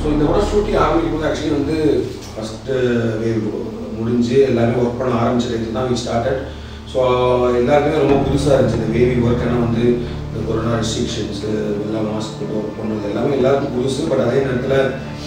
So இந்த படம் shooting ஆரம்பிக்கும் போது ஆக்சுவலி வந்து ஃபஸ்ட்டு வேவ் முடிஞ்சு எல்லாமே ஒர்க் பண்ண ஆரம்பிச்சது தான் வி ஸ்டார்டட் ஸோ எல்லாருக்குமே ரொம்ப புதுசாக இருந்துச்சு இந்த வேவி ஒர்க் ஏன்னா வந்து இந்த கொரோனா ரெஸ்ட்ரிக்ஷன்ஸு எல்லாம் மாஸ்க் போட்டு ஒர்க் பண்ணது எல்லாமே எல்லாருக்கும் புதுசு பட் அதே நேரத்தில்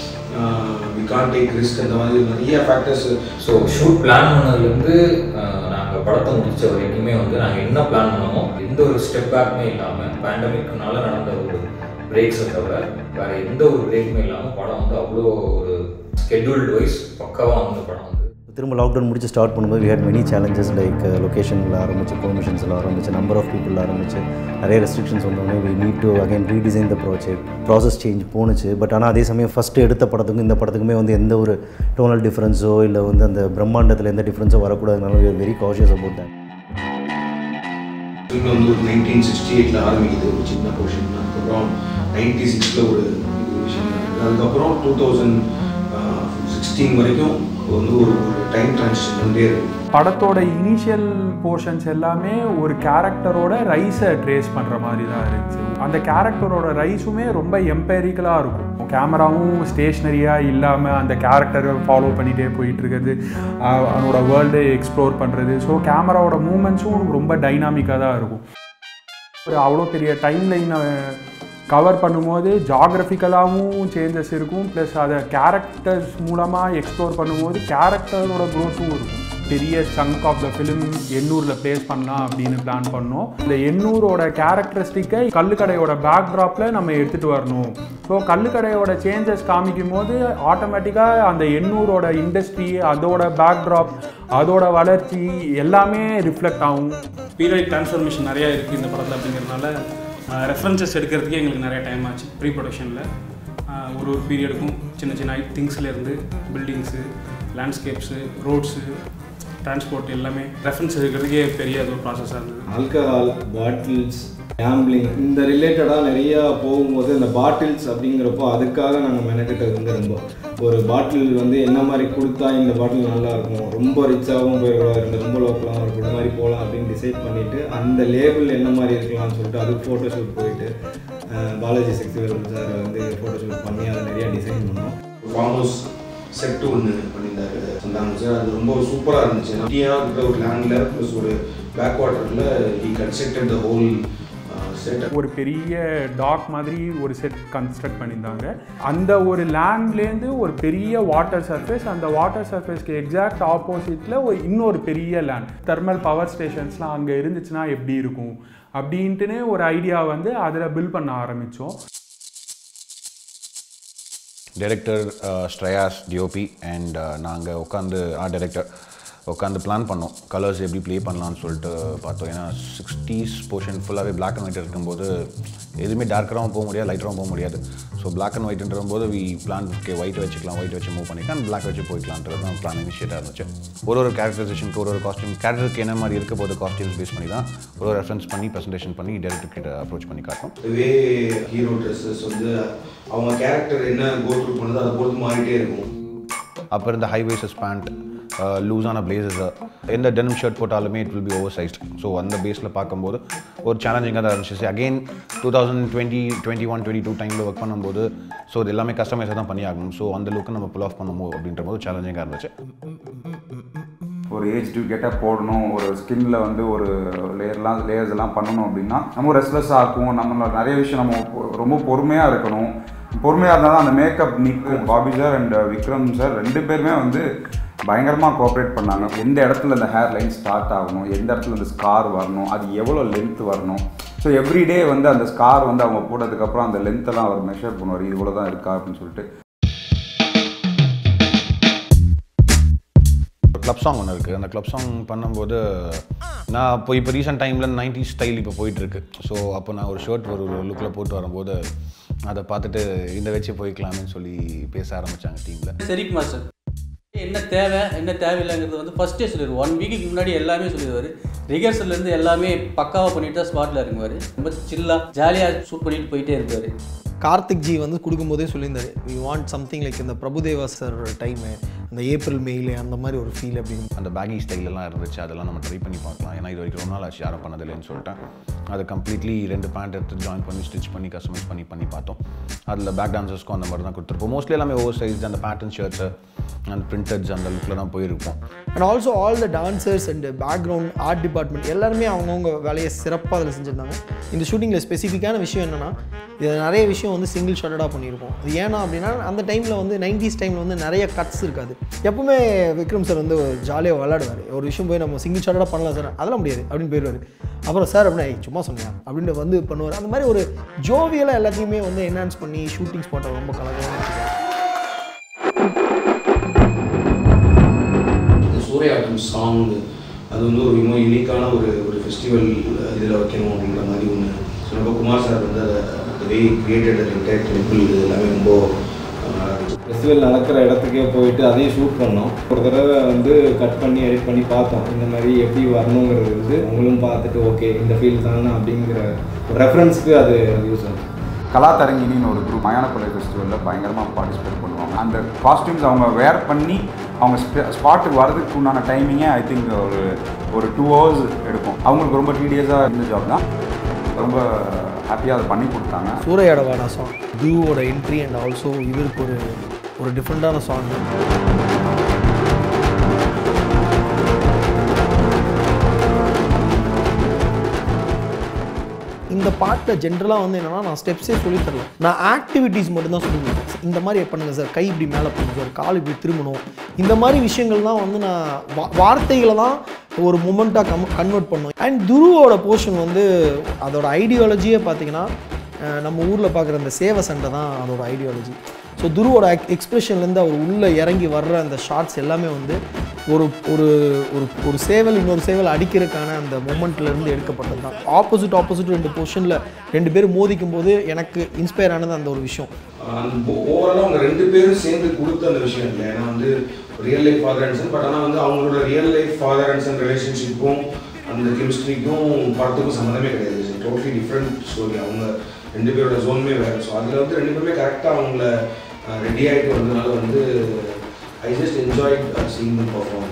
வி கான் டேக் ரிஸ்க் அந்த மாதிரி நிறைய ஃபேக்டர்ஸ் ஸோ ஷூட் பிளான் பண்ணதுலேருந்து நாங்கள் படத்தை முடிச்ச வரைக்குமே வந்து நாங்கள் என்ன பிளான் பண்ணோமோ எந்த ஒரு ஸ்டெப் பேக்குமே இல்லாமல் பேண்டமிக்னால நடந்த ஒரு பிரேக்ஸை தவிர வேறு எந்த ஒரு பிரேக்குமே இல்லாமல் படம் வந்து அவ்வளோ ஒரு ஸ்கெட்யூல்டு வைஸ் பக்காவாக வந்து படம் வந்து திரும்ப லாக்டவுன் முடிச்சு ஸ்டார்ட் பண்ணும்போது we had many challenges like லொக்கேஷனில் ஆரம்பிச்சு பெர்மிஷன்ஸில் ஆரம்பிச்சு நம்பர் ஆஃப் பீப்புள் ஆரம்பிச்சு நிறைய ரெஸ்ட்ரிக்ஷன்ஸ் வந்தோடனே we need to again redesign the project process change போணுச்சு பட் ஆனால் அதே சமயம் ஃபஸ்ட்டு எடுத்த படத்துக்கும் இந்த படத்துக்குமே வந்து எந்த ஒரு டோனல் டிஃப்ரென்ஸோ இல்லை வந்து அந்த பிரம்மாண்டத்தில் எந்த டிஃப்ரென்ஸோ வரக்கூடாதுனால we are very cautious about that film வந்து ஒரு நைன்டீன் சிக்ஸ்டி எயிட்டில் ஆரம்பிக்குது ஒரு சின்ன போர்ஷன் அதுக்கப்புறம் நைன்டி சிக்ஸில் ஒரு இது விஷயம் நடக்குது அதுக்கப்புறம் டூ தௌசண்ட் சிக்ஸ்டீன் வரைக்கும் வந்து ஒரு டைம் ட்ரான்சிஷன் வந்துட்டே இருக்கும் படத்தோட இனிஷியல் போர்ஷன்ஸ் எல்லாமே ஒரு கேரக்டரோட ரைஸை ட்ரேஸ் பண்ணுற மாதிரி தான் இருந்துச்சு அந்த கேரக்டரோட ரைஸுமே ரொம்ப எம்பேரிக்கலாக இருக்கும் கேமராவும் ஸ்டேஷ்னரியாக இல்லாமல் அந்த கேரக்டரை ஃபாலோ பண்ணிகிட்டே போயிட்டு இருக்கிறது அஹ் அவனோட வேர்ல்டை எக்ஸ்ப்ளோர் பண்ணுறது ஸோ கேமராவோட மூமெண்ட்ஸும் ரொம்ப டைனாமிக்காக தான் இருக்கும் ஒரு அவ்வளோ பெரிய டைம் லைனை கவர் பண்ணும்போது ஜாகிரபிக்கலாகவும் சேஞ்சஸ் இருக்கும் ப்ளஸ் அதை கேரக்டர்ஸ் மூலமாக எக்ஸ்ப்ளோர் பண்ணும்போது கேரக்டரோட க்ரோத்தும் இருக்கும் பெரிய சங்க் ஆஃப் த ஃபிலிம் எண்ணூரில் ப்ளேஸ் பண்ணலாம் அப்படின்னு பிளான் பண்ணோம் இந்த எண்ணூரோட கேரக்டரிஸ்டிக்கை கல்லுக்கடையோட பேக் ட்ராப்பில் நம்ம எடுத்துகிட்டு வரணும் ஸோ கல்லுக்கடையோட சேஞ்சஸ் காமிக்கும் போது ஆட்டோமேட்டிக்காக அந்த எண்ணூரோட இண்டஸ்ட்ரி அதோட பேக் ட்ராப் அதோட வளர்ச்சி எல்லாமே ரிஃப்ளெக்ட் ஆகும் பீரியட் ட்ரான்ஸ்ஃபர்மேஷன் நிறையா இருக்குது இந்த படத்தில் அப்படிங்கிறதுனால ரெஃபரன்சஸ் எடுக்கிறதுக்கே எங்களுக்கு நிறைய டைம் ஆச்சு ப்ரீ ப்ரொடக்ஷனில் ஒரு ஒரு பீரியடுக்கும் சின்ன சின்ன திங்ஸ்லேருந்து பில்டிங்ஸு லேண்ட்ஸ்கேப்ஸு ரோட்ஸு டிரான்ஸ்போர்ட் எல்லாமே ரெஃபரன்ஸ் எடுக்கிறதுக்கே பெரிய அது ஒரு ப்ராசஸாக இருந்தது ஆல்கஹால் பாட்டில்ஸ் கேம்பிளிங் இந்த ரிலேட்டடாக நிறையா போகும்போது இந்த பாட்டில்ஸ் அப்படிங்கிறப்போ அதுக்காக நாங்கள் மெனக்கிட்டது வந்து ரொம்ப ஒரு பாட்டில் வந்து என்ன மாதிரி கொடுத்தா இந்த பாட்டில் நல்லா இருக்கும் ரொம்ப ரிச்சாகவும் போயிடக்கூடாது ரொம்ப லோக்கலாகவும் இருக்கும் இந்த மாதிரி போகலாம் அப்படின்னு டிசைட் பண்ணிவிட்டு அந்த லேபிள் என்ன மாதிரி இருக்கலாம்னு சொல்லிட்டு அதுக்கு ஃபோட்டோஷூட் போயிட்டு அஹ், பாலாஜி சக்திவேல் சார் வந்து ஃபோட்டோஷூட் பண்ணி அதை நிறையா டிசைன் பண்ணோம் ஃபார்ம் ஹவுஸ் செட்டு ஒன்று பண்ணியிருந்தாரு சொன்னாங்க சார் அது ரொம்ப சூப்பராக இருந்துச்சு நட்டியாக இருக்கிற ஒரு லேண்டில் ப்ளஸ் ஒரு பேக் வாட்டரில் he constructed the whole set ஒரு பெரிய டாக் மாதிரி ஒரு செட் கன்ஸ்ட்ரக்ட் பண்ணியிருந்தாங்க அந்த ஒரு லேண்ட்லேருந்து ஒரு பெரிய வாட்டர் சர்ஃபேஸ் அந்த வாட்டர் சர்ஃபேஸ்க்கு எக்ஸாக்ட் ஆப்போசிட்டில் ஒரு இன்னொரு பெரிய லேண்ட் தெர்மல் பவர் ஸ்டேஷன்ஸ்லாம் அங்கே இருந்துச்சுன்னா எப்படி இருக்கும் அப்படின்ட்டுனே ஒரு ஐடியா வந்து அதில் பில்ட் பண்ண ஆரம்பித்தோம் டைரக்டர் ஸ்ட்ரயாஸ் டிஓபி அண்ட் நாங்கள் உட்காந்து ஆர்ட் டைரக்டர் உட்காந்து பிளான் பண்ணோம் கலர்ஸ் எப்படி ப்ளே பண்ணலாம்னு சொல்லிட்டு பார்த்தோம் ஏன்னா சிக்ஸ்டீஸ் போர்ஷன் ஃபுல்லாகவே Black அண்ட் ஒயிட் இருக்கும்போது எதுவுமே டார்க்கராகவும் போக முடியாது லைட்டராகவும் போக முடியாது ஸோ Black அண்ட் ஒயிட்ன்ற போது வி பிளான் ஓகே ஒயிட் வச்சுக்கலாம் ஒயிட் வச்சு மூவ் பண்ணிக்கலாம் Black வச்சு போய்க்கலான்றது தான் பிளான் இனிஷியேட்டாக இருந்துச்சு ஒரு ஒரு கேரக்டரைசேஷனுக்கு ஒரு ஒரு காஸ்டியூம் கேரக்டருக்கு என்ன மாதிரி இருக்க போது காஸ்டியூம்ஸ் பேஸ் பண்ணி தான் ஒரு ஒரு ரெஃபரன்ஸ் பண்ணி ப்ரெசன்டேஷன் பண்ணி டேரக்டர் கிட்ட அப்ரோச் பண்ணி காட்டும் வே ஹீரோ ட்ரெஸ்ஸஸ் வந்து அவங்க கேரக்டர் என்ன கோ த்ரூ பண்ணுதோ அதை பொறுத்து மாறிட்டே இருக்கும் அப்போ இருந்த ஹைவேசஸ் பேண்ட் லூஸான பிளேசஸ் எந்த டெனிம் ஷர்ட் போட்டாலுமே it will be oversized so அந்த பேஸில் பார்க்கும்போது ஒரு சேலஞ்சிங்காக தான் இருந்துச்சு again two thousand twenty twenty one twenty two டைமில் ஒர்க் பண்ணும்போது ஸோ இது எல்லாமே கஸ்டமைஸாக தான் பண்ணி ஆகணும் ஸோ அந்த லுக்கு நம்ம புல் ஆஃப் பண்ணுமோ அப்படின்ற போது சேலஞ்சிங்காக இருந்துச்சு ஒரு ஏஜ் டு கெட்டப் போடணும் ஒரு ஸ்கின்ல வந்து ஒரு லேயர்லாம் லேயர்ஸ் எல்லாம் பண்ணணும் அப்படின்னா நம்ம ரெஸ்ட்லெஸ்ஸாக இருக்கும் நம்ம நிறைய விஷயம் நம்ம பொ- ரொம்ப பொறுமையாக இருக்கணும் பொறுமையாக இருந்தால் தான் அந்த மேக்கப் நிற்கும் Bobby sir and Vikram sir ரெண்டு பேருமே வந்து பயங்கரமாக கோஆப்ரேட் பண்ணாங்க எந்த இடத்துல இந்த ஹேர் லைன் ஸ்டார்ட் ஆகணும் எந்த இடத்துல இந்த ஸ்கார் வரணும் அது எவ்வளோ லென்த் வரணும் ஸோ எவ்ரிடே வந்து அந்த ஸ்கார் வந்து அவங்க போட்டதுக்கப்புறம் அந்த லென்த்தெல்லாம் அவர் மெஷர் பண்ணுவார் இது இவ்வளோ தான் இருக்கா அப்படின்னு சொல்லிட்டு கிளப் சாங் ஒன்று இருக்குது அந்த கிளப் சாங் பண்ணும்போது நான் இப்போ இப்போ ரீசெண்ட் டைமில் நைன்டி ஸ்டைல் இப்போ போயிட்டுருக்கு ஸோ அப்போ நான் ஒரு ஷர்ட் ஒரு லுக்கில் போட்டு வரும்போது அதை பார்த்துட்டு இந்த வச்சு போய்க்கலாம்னு சொல்லி பேச ஆரம்பித்தாங்க டீமில் சரிக்கு மாஸ்டர் என்ன தேவை என்ன தேவையில்லைங்கிறது வந்து ஃபஸ்ட்டே சொல்லிடுவார் ஒன் வீக்குக்கு முன்னாடி எல்லாமே சொல்லிடுவார் ரிஹர்சல்லேருந்து எல்லாமே பக்காவாக பண்ணிட்டு தான் ஸ்பாட்டில் இருக்குவார் ரொம்ப சில்லாக ஜாலியாக ஷூட் பண்ணிட்டு போயிட்டே இருப்பார் கார்த்திக் ஜி வந்து கொடுக்கும்போதே சொல்லியிருந்தாரு வி வாண்ட் சம்திங் லைக் இந்த பிரபுதேவா சார் டைமு அந்த ஏப்ரல் மெயிலு அந்த மாதிரி ஒரு ஃபீல் அப்படின்னு அந்த பேகி ஸ்டைலெல்லாம் இருந்துச்சு அதெல்லாம் நம்ம ட்ரை பண்ணி பார்க்கலாம் ஏன்னா இது வரைக்கும் ரொம்ப நாள் ஆச்சு யாரும் பண்ணதில்லைன்னு சொல்லிட்டேன் அதை கம்ப்ளீட்லி ரெண்டு பேண்ட் எடுத்து ஜாயின் பண்ணி ஸ்டிச் பண்ணி கஸ்டமைஸ் பண்ணி பண்ணி பார்த்தோம் அதில் பேக் டான்சர்ஸ்க்கும் அந்த மாதிரி தான் கொடுத்துருப்போம் மோஸ்ட்லி எல்லாமே ஓவர் சைஸ் அந்த பேட்டர்ன் ஷர்ட்ஸு அந்த பிரிண்டட்ஸ் அந்த லுக்கில் தான் போயிருப்போம் and also all the dancers and background art department எல்லாருமே அவங்கவுங்க வேலையை சிறப்பாக அதில் செஞ்சுருந்தாங்க இந்த ஷூட்டிங்கில் ஸ்பெசிஃபிக்கான விஷயம் என்னென்னா இது நிறைய விஷயம் வந்து சிங்கிள் ஷார்ட்டடாக பண்ணியிருக்கோம் அது ஏன்னா அப்படின்னா அந்த டைமில் வந்து நைன்டிஸ் டைமில் வந்து நிறைய கட்ஸ் இருக்காது எப்பவுமே விக்ரம் சார் வந்து ஜாலியாக விளாடுவார் ஒரு விஷயம் போய் நம்ம சிங்கிள் ஷார்ட்டடாக பண்ணலாம் சார் அதெல்லாம் முடியாது அப்படின்னு போயிடுவார் அப்புறம் சார் அப்படின்னா "ஏய், சும்மா சொன்னேன் அப்படின்னு வந்து பண்ணுவார் அந்த மாதிரி ஒரு ஜோவியலாக எல்லாத்தையுமே வந்து என்ஹான்ஸ் பண்ணி ஷூட்டிங் ஸ்பாட்டை ரொம்ப கலகலமாக வச்சுருக்காரு இந்த சூர்யாட்டம் சாங் அது வந்து ஒரு ரொம்ப யூனிக்கான ஒரு ஒரு ஃபெஸ்டிவல் இதில் வைக்கணும் அப்படிங்கிற மாதிரி ஒன்று ஸோ நம்ம குமார் சார் வந்து அந்த வே கிரியேட்டட் என்டையர் டெம்பிள் இது எல்லாமே ரொம்ப நல்லா இருந்துச்சு ஃபெஸ்டிவல் நடக்கிற இடத்துக்கே போயிட்டு அதையும் ஷூட் பண்ணோம் ஒரு தடவை வந்து கட் பண்ணி எடிட் பண்ணி பார்த்தோம் இந்த மாதிரி எப்படி வரணுங்கிறது வந்து உங்களும் பார்த்துட்டு ஓகே இந்த ஃபீல் தானே அப்படிங்கிற ஒரு ரெஃபரன்ஸ்க்கு அது யூஸ் ஆகும் கலாத்தரங்கினின்னு ஒரு குரூப் மயானப்பள்ளி ஃபெஸ்டிவலில் பயங்கரமாக பார்ட்டிசிபேட் பண்ணுவாங்க அந்த காஸ்டியூம்ஸ் அவங்க வேர் பண்ணி அவங்க ஸ்பாட்டுக்கு வரதுக்கு உண்டான டைமிங்கே ஐ திங்க் ஒரு ஒரு டூ ஹவர்ஸ் எடுக்கும் அவங்களுக்கு ரொம்ப டீடியஸாக இருந்த ஜாப் தான் ரொம்ப ஹாப்பியாக அதை பண்ணி கொடுத்தாங்க சூரையோட வாடா சாங் துருவோட என்ட்ரி அண்ட் ஆல்சோ இவருக்கு ஒரு ஒரு டிஃப்ரெண்ட்டான சாங் இந்த பாட்டில் ஜென்ரலாக வந்து என்னன்னா நான் ஸ்டெப்ஸே சொல்லி தரல நான் ஆக்டிவிட்டீஸ் மட்டும்தான் சொல்லி கொடுத்தேன் இந்த மாதிரி பண்ணுங்க சார் கை இப்படி மேலே பண்ணுங்க சார் கால் இப்படி திரும்பணும் இந்த மாதிரி விஷயங்கள் தான் வந்து நான் வா- வார்த்தைகளை தான் ஒரு மூமெண்ட்டாக கம் கன்வெர்ட் பண்ணும் அண்ட் துருவோட போர்ஷன் வந்து அதோட ஐடியாலஜியே பார்த்தீங்கன்னா அஹ், நம்ம ஊரில் பார்க்குற அந்த சேவை சண்டை தான் அதோட ஐடியாலஜி ஸோ துருவோட எக்ஸ்பிரஷன்லேருந்து அவர் உள்ளே இறங்கி வர்ற அந்த ஷார்ட்ஸ் எல்லாமே வந்து ஒரு ஒரு ஒரு ஒரு சேவல் இன்னொரு சேவல் அடிக்கிறதுக்கான அந்த மூமெண்ட்லேருந்து எடுக்கப்பட்டது தான் ஆப்போசிட் ஆப்போசிட் ரெண்டு பொசிஷனில் ரெண்டு பேரும் மோதிக்கும் போது எனக்கு இன்ஸ்பயர் ஆனது அந்த ஒரு விஷயம் அந்த ஓவராலாக அவங்க ரெண்டு பேரும் சேர்ந்து கொடுத்த அந்த விஷயம் இல்லை ஏன்னா வந்து real life father and son but ஆனால் வந்து அவங்களோட real life father and son ரிலேஷன்ஷிப்பும் அந்த கெமிஸ்ட்ரிக்கும் படத்துக்கும் சம்மந்தமே கிடையாது டோட்டலி டிஃப்ரெண்ட் ஸ்டோரி அவங்க ரெண்டு பேரோட ஜோனுமே வேறு ஸோ அதில் வந்து ரெண்டு பேருமே கரெக்டாக அவங்கள ரெடி ஆகிட்டு வந்ததுனால வந்து I just enjoy seeing perform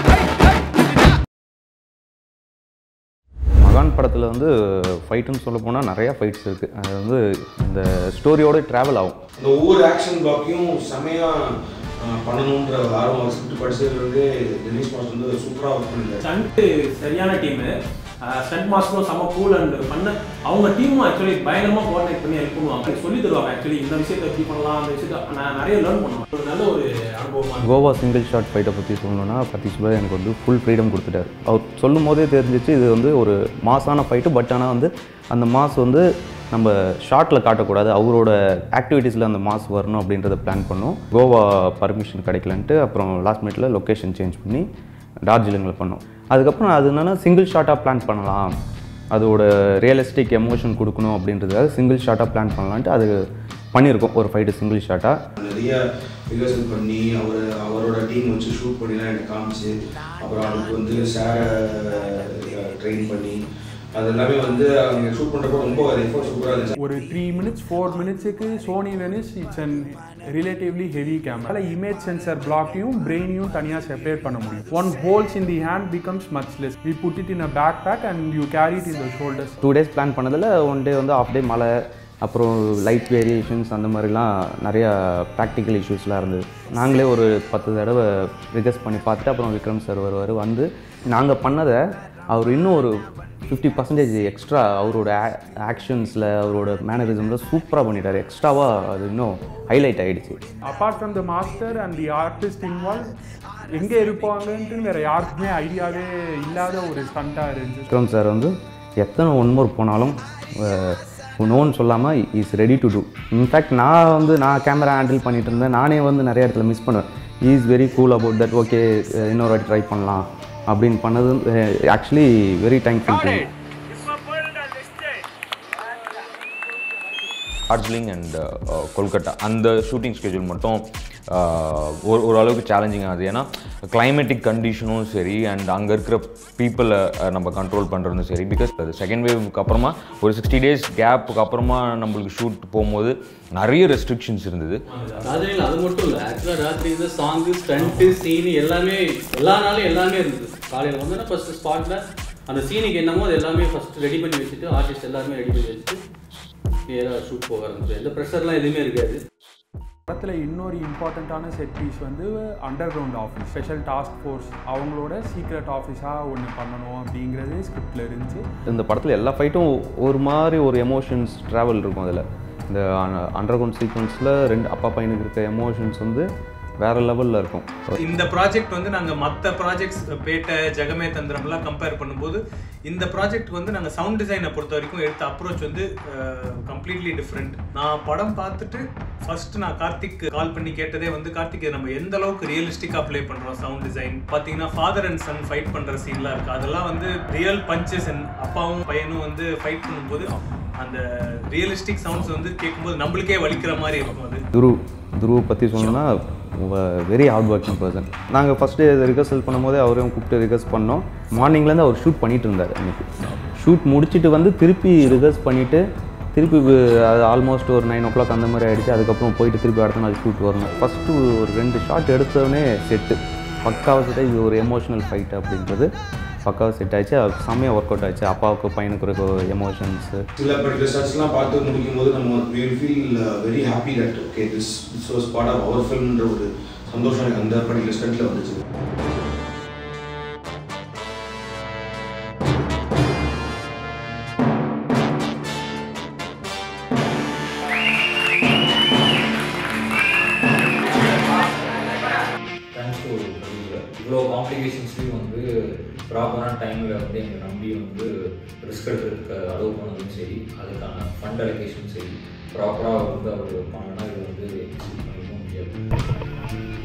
மகான் படத்தில் வந்து ஃபைட்டுன்னு சொல்ல போனால் நிறையா ஃபைட்ஸ் இருக்குது அது வந்து இந்த ஸ்டோரியோட ட்ராவல் ஆகும் இந்த ஒவ்வொரு ஆக்ஷன் பிளாக்கையும் செமையாக பண்ணணுன்ற ஒரு ஆர்வம் ஸ்கிரிப்ட் படிச்சதுலேருந்தே டெனிஸ் மாஸ்டர் வந்து சூப்பராக ஒர்க் பண்ணிருந்தாரு ஸ்டண்ட்டு சரியான டீமு ஸ்டண்ட் மாஸ்டரும் செம்ம கூல் அண்ட் பண்ண அவங்க டீமும் ஆக்சுவலி பயங்கரமாக கோஆர்டினேட் பண்ணி ஹெல்ப் பண்ணுவாங்க சொல்லி தருவாங்க ஆக்சுவலி இந்த விஷயத்தை எப்படி பண்ணலாம் அந்த விஷயத்தை நான் நிறைய லேர்ன் பண்ணுவேன் ஒரு நல்ல ஒரு அனுபவமாக இருக்கும். கோவா சிங்கிள் ஷாட் ஃபைட்டை பற்றி சொல்லணும்னா சதீஷ் பாய் எனக்கு வந்து ஃபுல் ஃப்ரீடம் கொடுத்துட்டாரு அவர் சொல்லும் போதே தெரிஞ்சிச்சு இது வந்து ஒரு மாசான ஃபைட்டு பட் ஆனால் வந்து அந்த மாஸ் வந்து நம்ம ஷார்ட்டில் காட்டக்கூடாது அவரோட ஆக்டிவிட்டீஸில் அந்த மாஸ் வரணும் அப்படின்றத பிளான் பண்ணோம் கோவா பர்மிஷன் கிடைக்கலன்ட்டு அப்புறம் லாஸ்ட் மினிட்ல லொக்கேஷன் சேஞ்ச் பண்ணி டார்ஜிலிங்கில் பண்ணோம் அதுக்கப்புறம் அது என்னென்னா சிங்கிள் ஷாட்டாக பிளான் பண்ணலாம் அதோட ரியலிஸ்டிக் எமோஷன் கொடுக்கணும் அப்படின்றதுக்காக சிங்கிள் ஷாட்டாக பிளான் பண்ணலான்ட்டு அது பண்ணியிருக்கோம் ஒரு ஃபைட்டு சிங்கிள் ஷாட்டாக நிறைய ரிஹர்சல் பண்ணி அவர் அவரோட டீம் வச்சு ஷூட் பண்ணிலாம் எனக்கு காமிச்சு அப்புறம் அவருக்கு வந்து சாரை ட்ரெயின் பண்ணி அது எல்லாமே வந்து அவங்க ஷூட் பண்ணுறப்போ ரொம்ப எஃபோர்ட் சூப்பராக இருந்துச்சு ஒரு த்ரீ மினிட்ஸ் ஃபோர் மினிட்ஸுக்கு Sony Venice it's an relatively heavy camera அதில் இமேஜ் சென்சர் பிளாக்கையும் பிரெயினையும் தனியாக செப்பரேட் பண்ண முடியும் one holds in the hand becomes much less we put it in a backpack and you carry it in the shoulders two days plan பண்ணதில் one day வந்து off டே மழை அப்புறம் light variations அந்த மாதிரிலாம் நிறையா practical இஷ்யூஸ்லாம் இருந்தது நாங்களே ஒரு பத்து தடவை ரிகஸ் பண்ணி பார்த்துட்டு அப்புறம் விக்ரம் சார் வருவார் வந்து நாங்கள் பண்ணதை அவர் இன்னும் ஒரு ஃபிஃப்டி பர்சன்டேஜ் எக்ஸ்ட்ரா அவரோட ஆக்ஷன்ஸில் அவரோட மேனரிசமில் சூப்பராக பண்ணிட்டார் எக்ஸ்ட்ராவாக அது இன்னும் ஹைலைட் ஆகிடுச்சு apart from the master and the artist involve எங்கே இருப்பாங்கன்ட்டு வேற யாருக்குமே ஐடியாவே இல்லாத ஒரு ஸ்டண்ட்டாக இருந்துச்சு விக்ரம் சார் வந்து எத்தனை ஒன் மோர் போனாலும் நோன்னு சொல்லாமல் is ready to do in fact நான் வந்து நான் கேமரா ஹேண்டில் பண்ணிட்டு இருந்தேன் நானே வந்து நிறைய இடத்துல மிஸ் பண்ணுவேன் is very cool about that okay இன்னொரு வாட்டி ட்ரை பண்ணலாம் அப்படின்னு பண்ணது actually very thankful to Darjeeling and Kolkata அந்த ஷூட்டிங் ஸ்கெட்யூல் மட்டும் ஒரு ஓரளவுக்கு சேலஞ்சிங் ஆகுது ஏன்னா கிளைமேட்டிக் கண்டிஷனும் சரி அண்ட் அங்கே இருக்கிற பீப்புளை நம்ம கண்ட்ரோல் பண்ணுறதும் சரி பிகாஸ் அது செகண்ட் வேவுக்கு அப்புறமா ஒரு சிக்ஸ்டி டேஸ் கேப்புக்கு அப்புறமா நம்மளுக்கு ஷூட் போகும்போது நிறைய ரெஸ்ட்ரிக்ஷன்ஸ் இருந்தது ராத்திரியில் அது மட்டும் இல்லை ஆக்சுவலாக ராத்திரி இந்த சாங்கு ஸ்டண்ட்டு சீனு எல்லாமே எல்லா நாளும் எல்லாமே இருந்தது காலையில் வந்தோன்னா ஃபஸ்ட்டு ஸ்பாட்டில் அந்த சீனுக்கு என்னமோ அது எல்லாமே ஃபஸ்ட்டு ரெடி பண்ணி வச்சுட்டு ஆர்டிஸ்ட் எல்லாருமே ரெடி பண்ணி வச்சுட்டு நேராக ஷூட் போக ஆரம்பிச்சு எந்த ப்ரெஷர்லாம் எதுவுமே இருக்காது படத்தில் இன்னொரு இம்பார்ட்டண்ட்டான செட் பீஸ் வந்து underground office special task force அவங்களோட சீக்ரெட் ஆஃபீஸாக ஒன்று பண்ணணும் அப்படிங்கிறது ஸ்கிரிப்டில் இருந்துச்சு இந்த படத்தில் எல்லா ஃபைட்டும் ஒரு மாதிரி ஒரு எமோஷன்ஸ் ட்ராவல் இருக்கும் அதில் இந்த அண்டர் கிரவுண்ட் சீக்வன்ஸில் ரெண்டு அப்பா பையனுக்கு இருக்க எமோஷன்ஸ் வந்து வேறு லெவலில் இருக்கும் இந்த ப்ராஜெக்ட் வந்து நாங்கள் மற்ற ப்ராஜெக்ட்ஸ் பேட்டை ஜெகமே தந்திரம்லாம் கம்பேர் பண்ணும்போது இந்த ப்ராஜெக்ட் வந்து நாங்கள் சவுண்ட் டிசைனை பொறுத்த வரைக்கும் எடுத்த அப்ரோச் வந்து கம்ப்ளீட்லி டிஃப்ரெண்ட் நான் படம் பார்த்துட்டு ஃபர்ஸ்ட் நான் கார்த்திக் கால் பண்ணி கேட்டதே வந்து கார்த்திக் இதை நம்ம எந்த அளவுக்கு ரியலிஸ்டிக்காக ப்ளே பண்ணுறோம் சவுண்ட் டிசைன் பார்த்தீங்கன்னா ஃபாதர் அண்ட் சன் ஃபைட் பண்ணுற சீன்லாம் இருக்குது அதெல்லாம் வந்து ரியல் பஞ்சஸ் அண்ட் அப்பாவும் பையனும் வந்து ஃபைட் பண்ணும்போது அந்த ரியலிஸ்டிக் சவுண்ட்ஸ் வந்து கேட்கும்போது நம்மளுக்கே வலிக்கிற மாதிரி இருக்கும் அது துரு துருவை பற்றி சொல்லணும்னா வெரி ஹார்ட் ஒர்க்கிங் பர்சன் நாங்கள் ஃபஸ்ட்டு ரிஹர்சல் பண்ணும்போதே அவரையும் கூப்பிட்டு ரிஹர்ஸ் பண்ணோம் மார்னிங்லேருந்து அவர் ஷூட் பண்ணிட்டு இருந்தார் அன்றைக்கி ஷூட் முடிச்சுட்டு வந்து திருப்பி ரிஹர்ஸ் பண்ணிவிட்டு திருப்பி வி- அது ஆல்மோஸ்ட் ஒரு நைன் ஓ கிளாக் அந்த மாதிரி ஆகிடுச்சு அதுக்கப்புறம் போயிட்டு திருப்பி அடுத்த நாள் ஷூட் வரணும் ஃபஸ்ட்டு ஒரு ரெண்டு ஷாட் எடுத்தோடனே செட்டு பக்காவாக செட் இது ஒரு எமோஷனல் ஃபைட் அப்படின்றது பக்காவாக செட் ஆயிடுச்சு அது செம்மையாக ஒர்க் அவுட் ஆயிடுச்சு அப்பாவுக்கு பையனுக்கு இருக்க எமோஷன்ஸு சில பர்டிகுலர் ஷாட்ஸ்லாம் பார்த்து முடிக்கும் போது நம்ம will feel very happy that okay this this was part of our ஃபில்ம்ன்ற ஒரு சந்தோஷம் எனக்கு அந்த பர்டிகுலர் ஸ்டண்ட்டில் வந்துச்சு தேங்க்ஸ் டு இவ்வளோ காம்ப்ளிகேஷன்ஸ்லையும் வந்து ப்ராப்பரான டைமில் வந்து எங்களை நம்பி வந்து ரிஸ்க் எடுக்கிறதுக்கு அலோவ் பண்ணதும் சரி அதுக்கான ஃபண்ட் அலோகேஷனும் சரி ப்ராப்பராக வந்து அவர் பண்ணனா இது வந்து execute பண்ணிக்க முடியாது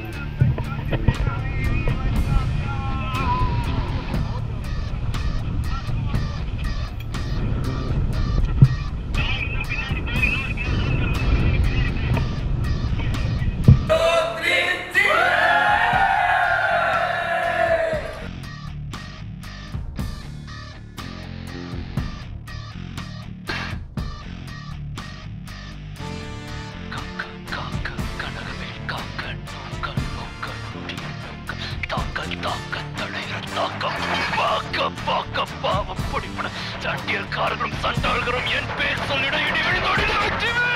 பாவப்படிப்பட சண்டியர்காரர்களும் சண்டாள்களும் என் பேர் சொல்லிட இடி விழுந்தோடிட வெற்றி